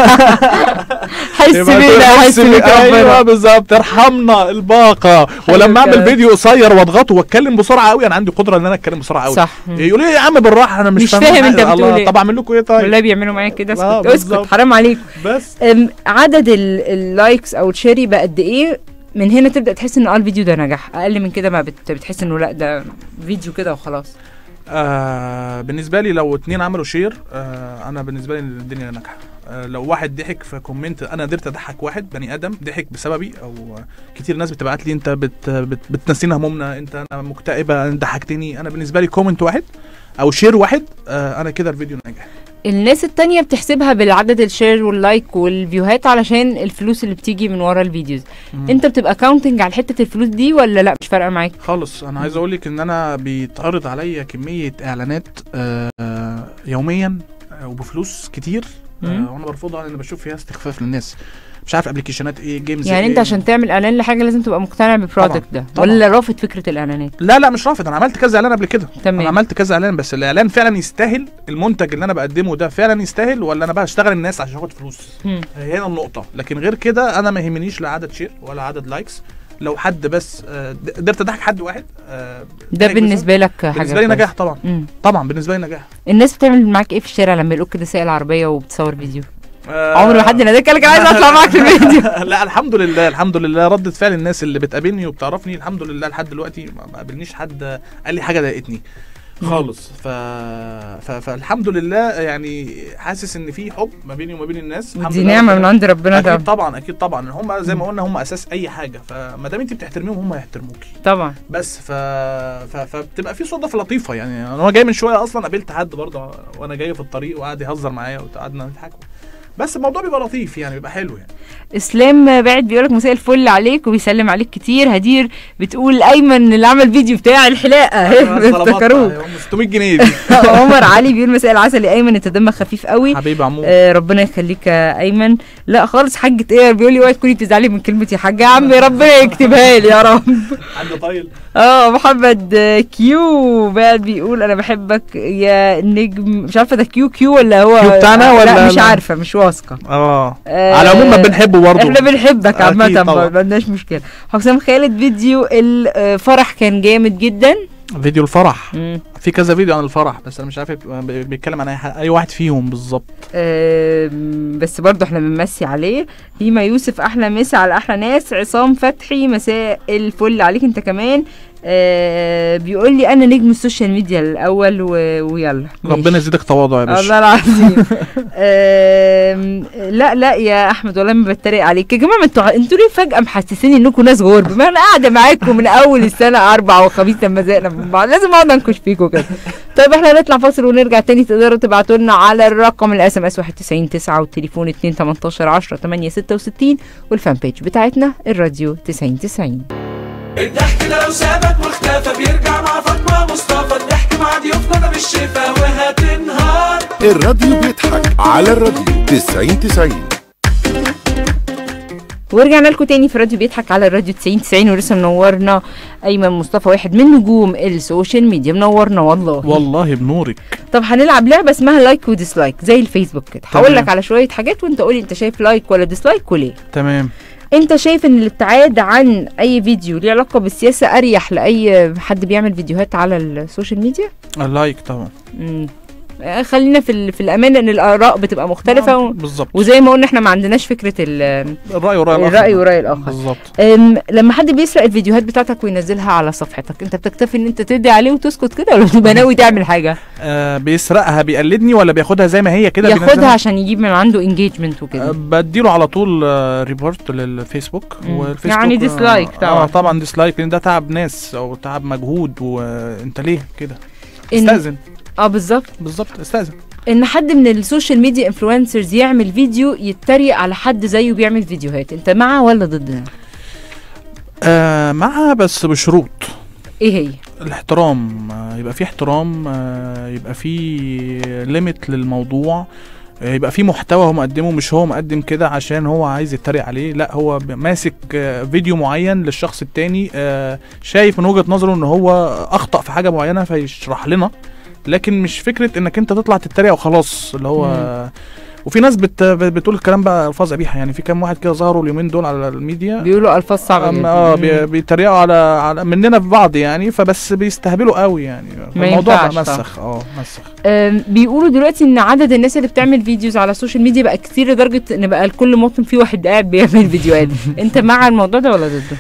C: حس
D: يبقى
C: بينا حس
D: تحس بي-
C: بيك
D: ايوه
C: ربنا
D: بالظبط ارحمنا الباقه ولما اعمل
C: الكلام.
D: فيديو قصير واضغطه واتكلم بسرعه قوي انا عندي قدره ان انا اتكلم بسرعه قوي
C: صح مم.
D: يقولوا لي يا عم بالراحه انا مش,
C: مش فاهم انت
D: حاجة.
C: بتقول
D: الله،
C: ايه.
D: طب اعمل لكم ايه طيب
C: والله بيعملوا معايا كده
D: آه،
C: اسكت اسكت
D: بالظبط.
C: حرام عليك
D: بس
C: أم، عدد ال- اللايكس او الشير يبقى قد ايه من هنا تبدا تحس ان اه الفيديو ده نجح اقل من كده ما بت- بتحس انه لا ده فيديو كده وخلاص
D: آه بالنسبه لي لو اتنين عملوا شير آه انا بالنسبه لي الدنيا ناجحه آه لو واحد ضحك في كومنت انا قدرت اضحك واحد بني ادم ضحك بسببي او آه، كتير ناس بتبعت لي انت بت بت بتنسينا همومنا انت انا مكتئبه انت ضحكتني انا بالنسبه لي كومنت واحد او شير واحد آه انا كده الفيديو ناجح
C: الناس التانية بتحسبها بالعدد الشير واللايك والفيوهات علشان الفلوس اللي بتيجي من ورا الفيديوز
D: مم.
C: انت بتبقى كاونتنج على حته الفلوس دي ولا لا مش فارقه معاك
D: خالص انا عايز اقول لك ان انا بيتعرض عليا كميه اعلانات آه آه، يوميا آه، وبفلوس كتير
C: مم.
D: آه وانا برفضها لان بشوف فيها استخفاف للناس مش عارف ابلكيشنات ايه جيمز
C: يعني
D: إيه.
C: انت عشان تعمل اعلان لحاجه لازم تبقى مقتنع بالبرودكت ده
D: طبعاً.
C: ولا رافض فكره الاعلانات
D: لا لا مش رافض انا عملت كذا اعلان قبل كده انا
C: تمام
D: عملت كذا اعلان بس الاعلان فعلا يستاهل المنتج اللي انا بقدمه ده فعلا يستاهل ولا انا بقى اشتغل الناس عشان اخد فلوس
C: مم.
D: هي هنا النقطه لكن غير كده انا ما يهمنيش لا عدد شير ولا عدد لايكس لو حد بس آه، قدرت اضحك حد واحد آه،
C: ده
D: ضحك
C: بالنسبه لك حاجه
D: بالنسبه لي
C: كويسة.
D: نجاح طبعا
C: مم.
D: طبعا بالنسبه لي نجاح
C: الناس بتعمل معاك ايه في الشارع لما يلاقوك كده سايق العربيه وبتصور فيديو
D: آه،
C: عمر ما حد ناداك قال لك انا عايز اطلع معاك في الفيديو
D: لا الحمد لله الحمد لله ردة فعل الناس اللي بتقابلني وبتعرفني الحمد لله لحد دلوقتي ما ما قابلنيش حد قال لي حاجه ضايقتني خالص ف... ف... فالحمد لله يعني حاسس ان في حب ما بيني وما بين الناس الحمد
C: ودي
D: لله
C: نعمه
D: ربنا-
C: من عند ربنا
D: اكيد
C: طبعا
D: طبعا اكيد طبعا هم زي ما قلنا هم اساس اي حاجه فما دام انت بتحترميهم هم هيحترموكي
C: طبعا
D: بس ف... ف... فبتبقى في صدف لطيفه يعني انا جاي من شويه اصلا قابلت حد برضه وانا جاي في الطريق وقعد يهزر معايا وقعدنا نضحك بس الموضوع بيبقى لطيف يعني بيبقى حلو يعني
C: اسلام بعد بيقولك مساء الفل عليك وبيسلم عليك كتير هدير بتقول ايمن اللي عمل فيديو بتاع الحلاقه افتكروه
D: 600 جنيه دي
C: عمر علي بيقول مساء العسل يا ايمن انت دمك خفيف قوي
D: حبيبي عمو
C: آه ربنا يخليك يا ايمن لا خالص حاجه ايه بيقول لي اوعي تكوني بتزعلي من كلمه يا حاجه يا عم ربنا يكتبها لي يا رب
D: عنده طايل
C: اه محمد آه، كيو بعد بيقول انا بحبك يا نجم مش عارفه ده كيو كيو ولا هو
D: كيو بتاعنا
C: لا
D: ولا
C: مش
D: لا؟
C: عارفه مش واثقه
D: اه
C: آه،
D: على العموم ما بنحبه برضه
C: احنا بنحبك
D: أكيد
C: عامة
D: طبعا.
C: ما عندناش مشكلة حسام خالد فيديو الفرح كان جامد جدا
D: فيديو الفرح في كذا فيديو عن الفرح بس انا مش عارف بي- بيتكلم عن اي حد اي واحد فيهم بالظبط
C: آم، بس برضه احنا بنمسي عليه هيما يوسف احلى مسا على احلى ناس عصام فتحي مساء الفل عليك انت كمان آه بيقول لي انا نجم السوشيال ميديا الاول و... ويلا
D: ربنا
C: ماشي.
D: يزيدك تواضع يا باشا
C: الله العظيم آم، لا لا يا احمد والله ما بتريق عليك يا جماعه ما انتوا انتوا ليه فجاه محسسين انكم ناس غرب ما انا قاعده معاكم من اول السنه اربع وخميس لما زهقنا من بعض لازم اقعد انكش فيكم كده طيب احنا هنطلع فاصل ونرجع تاني تقدروا تبعتوا لنا على الرقم الاس ام اس 919 والتليفون 2 18 10 8 66 والفان بيج بتاعتنا الراديو 90 90
B: الضحك ده لو سابك واختفى بيرجع مع فاطمة مصطفى الضحك مع ضيوفنا ده بالشفا وهتنهار
A: الراديو بيضحك على الراديو 90 90
C: ورجعنا لكم تاني في راديو بيضحك على الراديو 90 90 ولسه منورنا ايمن مصطفى واحد من نجوم السوشيال ميديا منورنا والله
D: والله بنورك
C: طب هنلعب لعبه اسمها لايك وديسلايك زي الفيسبوك كده
D: تمام.
C: هقول لك على شويه حاجات وانت قولي انت شايف لايك ولا ديسلايك وليه
D: تمام
C: انت شايف ان الابتعاد عن اي فيديو ليه علاقه بالسياسه اريح لاي حد بيعمل فيديوهات على السوشيال ميديا
D: اللايك طبعا
C: مم. آه، خلينا في ال- في الامان ان الاراء بتبقى مختلفه و...
D: بالظبط
C: وزي ما قلنا احنا ما عندناش فكره ال-
D: الراي وراي الاخر
C: الراي وراي الاخر
D: بالظبط
C: أم، لما حد بيسرق الفيديوهات بتاعتك وينزلها على صفحتك انت بتكتفي ان انت تدي عليه وتسكت كده ولا بتبقى ناوي تعمل حاجه
D: آه بيسرقها بيقلدني ولا بياخدها زي ما هي كده
C: ياخدها
D: بينزلها؟
C: عشان يجيب من عنده انجيجمنت
D: آه
C: وكده
D: بديله على طول آه ريبورت للفيسبوك
C: مم.
D: والفيسبوك
C: يعني
D: آه،
C: dislike طبعا.
D: اه طبعا ديسلايك لان ده تعب ناس او تعب مجهود وانت ليه كده
C: إن-
D: استاذن
C: اه بالظبط
D: بالظبط استاذن
C: ان حد من السوشيال ميديا انفلونسرز يعمل فيديو يتريق على حد زيه بيعمل فيديوهات انت مع ولا ضد ده
D: آه معها بس بشروط
C: ايه هي
D: الاحترام آه، يبقى في احترام آه، يبقى في ليميت للموضوع آه، يبقى في محتوى هو مقدمه مش هو مقدم كده عشان هو عايز يتريق عليه لا هو ب- ماسك آه، فيديو معين للشخص التاني آه، شايف من وجهة نظره ان هو اخطأ في حاجة معينة فيشرح لنا لكن مش فكرة انك انت تطلع تتريق وخلاص اللي هو
C: مم.
D: وفي ناس بت بتقول الكلام بقى الفاظ قبيحه يعني في كام واحد كده ظهروا اليومين دول على الميديا
C: بيقولوا الفاظ صعبه
D: أم-
C: جدا
D: اه
C: مم.
D: بي- بيتريقوا على على مننا في بعض يعني فبس بيستهبلوا قوي يعني
C: ما
D: الموضوع بقى
C: ينفعش
D: مسخ اه مسخ
C: أم، بيقولوا دلوقتي ان عدد الناس اللي بتعمل فيديوز على السوشيال ميديا بقى كتير لدرجه ان بقى لكل مواطن في واحد قاعد بيعمل فيديوهات انت مع الموضوع ده ولا ضده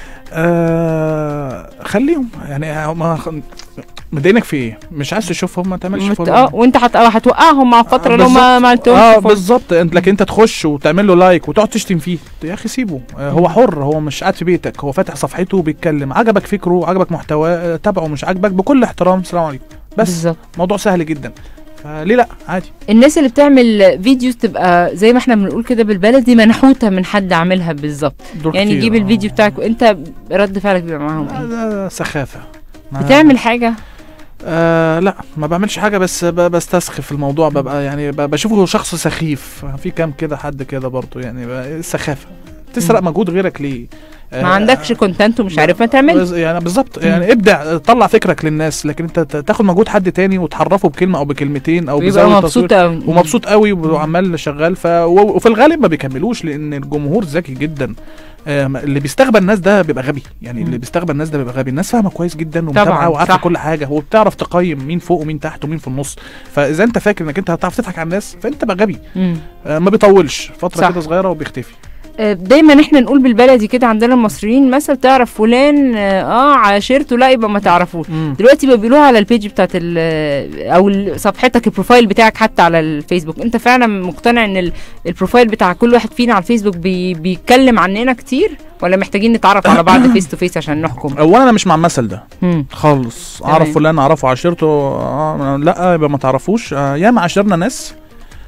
D: آه خليهم يعني هم مضايقنك في ايه؟ مش عايز تشوفهم ما تعملش
C: مت-
D: فولو.
C: اه وانت هت- اه هتوقعهم مع فتره لو ما
D: بالظبط.
C: ما عملتهمش
D: اه
C: فولو.
D: بالظبط انت لكن انت تخش وتعمل له لايك وتقعد تشتم فيه يا اخي سيبه آه هو حر هو مش قاعد في بيتك هو فاتح صفحته وبيتكلم عجبك فكره عجبك محتواه آه، تابعه مش عجبك بكل احترام السلام عليكم بس
C: بالظبط
D: موضوع سهل جدا فليه لا عادي
C: الناس اللي بتعمل فيديوز تبقى زي ما احنا بنقول كده بالبلدي منحوته من حد عاملها بالظبط
D: دور
C: يعني
D: كتير،
C: يجيب
D: آه.
C: الفيديو بتاعك وانت رد فعلك بيبقى معاهم
D: آه،
C: ايه
D: ده سخافه ما-
C: بتعمل حاجه
D: آه لا ما بعملش حاجه بس ب- بستسخف الموضوع ببقى يعني ب- بشوفه شخص سخيف في كام كده حد كده برضه يعني ب- سخافه تسرق مجهود غيرك ليه
C: ما عندكش كونتنت ومش عارف ما تعمل
D: بز- يعني بالظبط يعني ابدع طلع فكرك للناس لكن انت ت- تاخد مجهود حد تاني وتحرفه بكلمه او بكلمتين او
C: بيبقى
D: بزاويه
C: مبسوط
D: تصوير
C: قوي
D: ومبسوط قوي وعمال شغال ف... و- وفي الغالب ما بيكملوش لان الجمهور ذكي جدا آه، ما- اللي بيستغبى الناس ده بيبقى غبي يعني
C: مم.
D: اللي بيستغبى الناس ده بيبقى غبي الناس فاهمه كويس جدا ومتابعه وعارفه
C: صح.
D: كل حاجه وبتعرف تقيم مين فوق ومين تحت ومين في النص فاذا انت فاكر انك انت هتعرف تضحك على الناس فانت بقى غبي
C: مم.
D: آه، ما بيطولش فتره
C: صح.
D: كده صغيره وبيختفي
C: آه، دايما احنا نقول بالبلدي كده عندنا المصريين مثلا تعرف فلان اه آه، عاشرته لا يبقى ما تعرفوش دلوقتي بقى بيقولوها على البيج بتاعت ال- او ال- صفحتك البروفايل بتاعك حتى على الفيسبوك انت فعلا مقتنع ان ال- البروفايل بتاع كل واحد فينا على الفيسبوك بي بيتكلم عننا كتير ولا محتاجين نتعرف على بعض فيس تو فيس عشان نحكم
D: اولا انا مش مع المثل ده
C: مم.
D: خالص
C: تمام.
D: اعرف فلان اعرفه عشيرته آه لا يبقى ما تعرفوش آه ياما عاشرنا ناس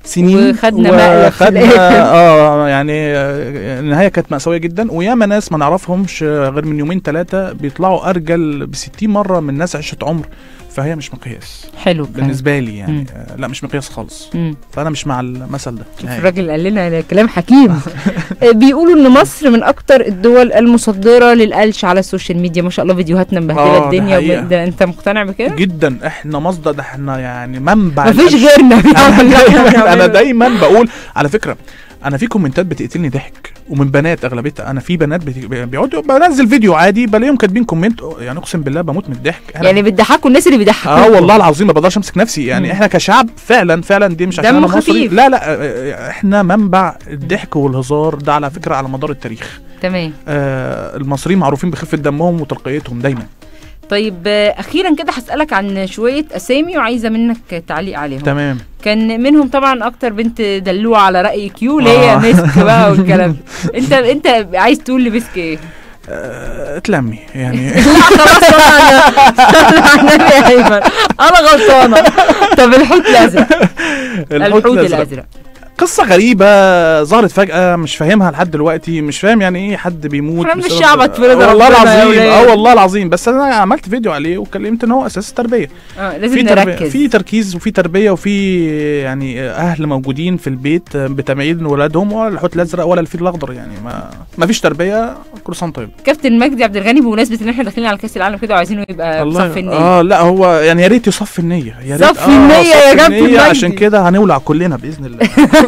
D: سنين
C: وخدنا مقلب في
D: وخدنا
C: الآخر.
D: اه يعني آه، النهايه كانت مأساويه جدا وياما ناس ما نعرفهمش آه، غير من يومين ثلاثه بيطلعوا ارجل ب 60 مره من ناس عشت عمر فهي مش مقياس
C: حلو كان.
D: بالنسبه لي يعني
C: مم.
D: آه، لا مش مقياس خالص
C: مم.
D: فانا مش مع المثل ده
C: شوف
D: نهائي.
C: الراجل قال لنا كلام حكيم آه، بيقولوا ان مصر من اكتر الدول المصدره للقلش على السوشيال ميديا ما شاء الله فيديوهاتنا مبهدله
D: آه، ده
C: الدنيا
D: حقيقة.
C: وب- ده انت مقتنع بكده
D: جدا احنا مصدر ده احنا يعني منبع
C: مفيش
D: القلش.
C: غيرنا بيعمل اللي احنا
D: انا
C: بنعمله.
D: دايما بقول على فكره انا في كومنتات بتقتلني ضحك ومن بنات اغلبيتها انا في بنات بت- بيقعدوا بنزل فيديو عادي بلاقيهم كاتبين كومنت يعني اقسم بالله بموت من الضحك إحنا-
C: يعني بتضحكوا الناس اللي بيضحكوا
D: اه والله العظيم ما بقدرش امسك نفسي يعني
C: مم.
D: احنا كشعب فعلا فعلا دي مش عشان
C: دمه
D: انا مصري
C: خفيف.
D: لا لا آه، آه، احنا منبع الضحك والهزار ده على فكره على مدار التاريخ
C: تمام
D: آه المصريين معروفين بخفه دمهم وتلقائيتهم دايما
C: طيب آه، اخيرا كده هسالك عن شويه اسامي وعايزه منك تعليق عليهم
D: تمام
C: كان منهم طبعا اكتر بنت دلوعه على راي كيو اللي هي
D: آه.
C: مسك بقى والكلام ده. انت انت عايز تقول لمسك ايه
D: آه اتلمي يعني
C: لا خلاص انا النبي يا ايمن انا غلطانه طب الحوت الازرق الحوت الازرق
D: قصة غريبة ظهرت فجأة مش فاهمها لحد دلوقتي مش فاهم يعني ايه حد بيموت
C: احنا من
D: بسبب-
C: الشعب اتفرض
D: آه والله
C: ربنا يا
D: العظيم
C: ولاد.
D: اه والله العظيم بس انا عملت فيديو عليه وكلمت ان هو اساس التربية
C: اه لازم
D: في تربية
C: نركز
D: في تركيز وفي تربية وفي يعني اهل موجودين في البيت بتمعين ولادهم ولا الحوت الازرق ولا الفيل الاخضر يعني ما ما فيش تربية كل سنة طيب
C: كابتن مجدي عبد الغني بمناسبه ان احنا داخلين على كاس العالم كده وعايزينه يبقى بصف النية
D: اه لا هو يعني يا ريت يصفي النية يا ريت
C: صفي النية يا
D: صفي
C: كابتن
D: النية
C: مجدي.
D: عشان كده هنولع كلنا باذن الله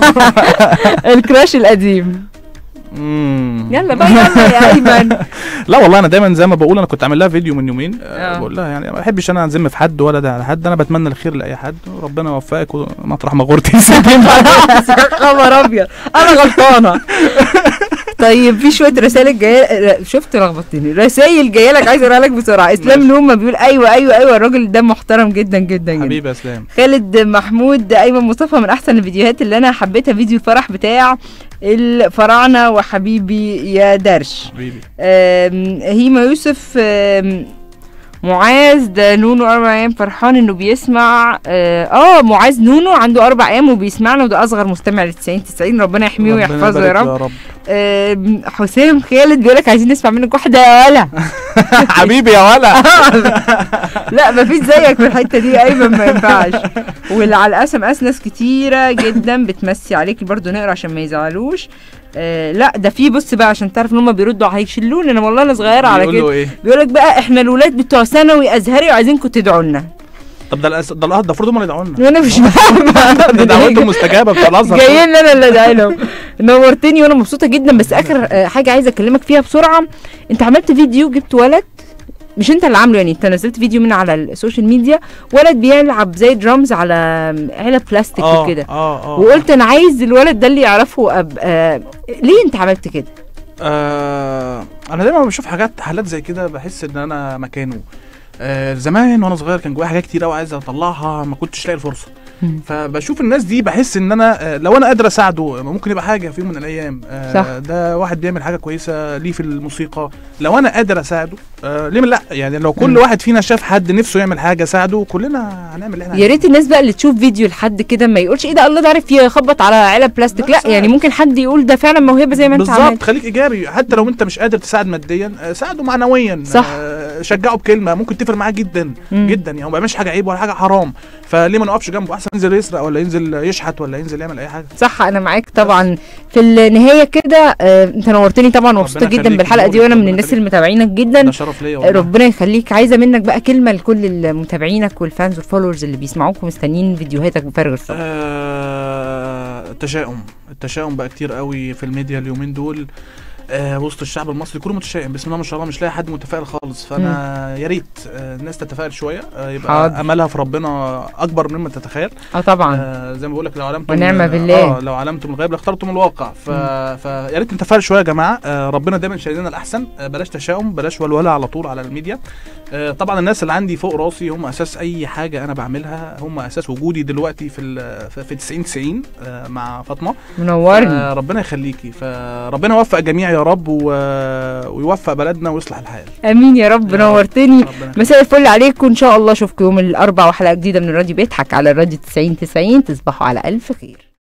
C: الكراش القديم
D: مم.
C: يلا بقى يلا يا ايمن
D: لا والله انا دايما زي ما بقول انا كنت عامل لها فيديو من يومين
C: آه.
D: أه بقول لها يعني ما بحبش انا انزم في حد ولا ده على حد انا بتمنى الخير لاي حد وربنا يوفقك ومطرح ما غورتي
C: خبر ابيض انا غلطانه طيب في شويه رسائل جايه شفت لخبطتني رسائل جايه لك عايز اقرا لك بسرعه اسلام
D: ماشي.
C: نوما بيقول ايوه ايوه ايوه الراجل ده محترم جدا جدا جدا
D: حبيبي يا اسلام
C: خالد محمود ايمن مصطفى من احسن الفيديوهات اللي انا حبيتها فيديو الفرح بتاع الفراعنه وحبيبي يا درش
D: حبيبي
C: آم، هيما يوسف آم، معاذ ده نونو اربع ايام فرحان انه بيسمع اه آه، معاذ نونو عنده اربع ايام وبيسمعنا وده اصغر مستمع ل 90 90 ربنا يحميه
D: ربنا
C: ويحفظه يا
D: يبارك
C: رب
D: رب
C: آم، حسام خالد بيقول لك عايزين نسمع منك واحده يا ولا
D: حبيبي يا ولا
C: لا مفيش زيك في الحته دي ايمن ما ينفعش واللي على القسم قاس ناس كتيره جدا بتمسي عليك برضو نقرا عشان ما يزعلوش آه لا ده في بص بقى عشان تعرف ان هم بيردوا هيشلوني انا والله انا صغيره على
D: بيقولوا
C: كده
D: ايه
C: بيقول لك بقى احنا الولاد بتوع ثانوي ازهري وعايزينكم تدعوا لنا
D: طب ده الأس... ده الأه- ده المفروض هم اللي يدعوا لنا
C: وانا مش
D: ده
C: فاهمه
D: دعوتهم مستجابه بتاع الازهر
C: جايين لي انا اللي ادعي لهم نورتني وانا مبسوطه جدا بس اخر آه، حاجه عايزه اكلمك فيها بسرعه انت عملت فيديو جبت ولد مش انت اللي عامله يعني انت نزلت فيديو من على السوشيال ميديا ولد بيلعب زي درامز على علب بلاستيك
D: اه
C: وكده
D: اه اه
C: وقلت انا عايز الولد ده اللي يعرفه أب... آه... ليه انت عملت كده
D: آه انا دايما بشوف حاجات حالات زي كده بحس ان انا مكانه آه زمان وانا صغير كان جوايا حاجات كتير قوي عايز اطلعها ما كنتش لاقي الفرصه
C: مم.
D: فبشوف الناس دي بحس ان انا آه لو انا قادر اساعده ممكن يبقى حاجه في يوم من الايام آه
C: صح.
D: ده واحد بيعمل حاجه كويسه ليه في الموسيقى لو انا قادر اساعده آه ليه من لا يعني لو كل
C: مم.
D: واحد فينا شاف حد نفسه يعمل حاجه ساعده كلنا هنعمل اللي احنا
C: يا ريت الناس بقى اللي تشوف فيديو لحد كده ما يقولش ايه ده الله ده عارف يخبط على علب بلاستيك
D: لا،
C: لا
D: صح.
C: يعني ممكن حد يقول ده فعلا موهبه زي ما انت
D: بالظبط
C: عملت
D: خليك ايجابي حتى لو انت مش قادر تساعد ماديا آه، ساعده معنويا
C: صح.
D: آه، شجعه بكلمه ممكن تفرق معاه جدا
C: مم.
D: جدا يعني هو ما بيعملش حاجه عيب ولا حاجه حرام فليه ما نقفش جنبه احسن ينزل يسرق ولا ينزل يشحت ولا ينزل يعمل اي حاجه
C: صح انا معاك طبعا في النهايه كده آه، انت نورتني طبعا مبسوطه جدا
D: يخليك،
C: بالحلقه دي
D: نورك،
C: وانا من
D: ربنا
C: الناس
D: يخليك.
C: اللي متابعينك جدا
D: ده شرف ليا والله
C: ربنا يخليك عايزه منك بقى كلمه لكل متابعينك والفانز والفولورز اللي بيسمعوك ومستنيين فيديوهاتك بفارغ الصبر
D: آه، التشاؤم التشاؤم بقى كتير قوي في الميديا اليومين دول آه وسط الشعب المصري كله متشائم بسم الله ما شاء الله مش لاقي حد متفائل خالص فانا يا ريت آه الناس تتفائل شويه آه يبقى
C: حاضر.
D: املها في ربنا اكبر مما تتخيل
C: اه طبعا
D: آه زي ما بقول لك لو علمتم
C: ونعم بالله.
D: اه لو علمتم الغيب لاخترتم الواقع ف... فيا ريت نتفائل شويه يا جماعه آه ربنا دايما شايلنا الاحسن آه بلاش تشاؤم بلاش ولوله على طول على الميديا آه طبعا الناس اللي عندي فوق راسي هم اساس اي حاجه انا بعملها هم اساس وجودي دلوقتي في ال... في في 90 90 آه مع فاطمه
C: منورني
D: آه ربنا يخليكي فربنا يوفق جميع يا رب و... ويوفق بلدنا ويصلح الحال
C: امين يا رب
D: يا رب.
C: نورتني
D: ربنا يخليك.
C: مساء الفل عليكم ان شاء الله اشوفكم يوم الاربعاء وحلقه جديده من الراديو بيضحك على الراديو 90 90 تصبحوا على الف خير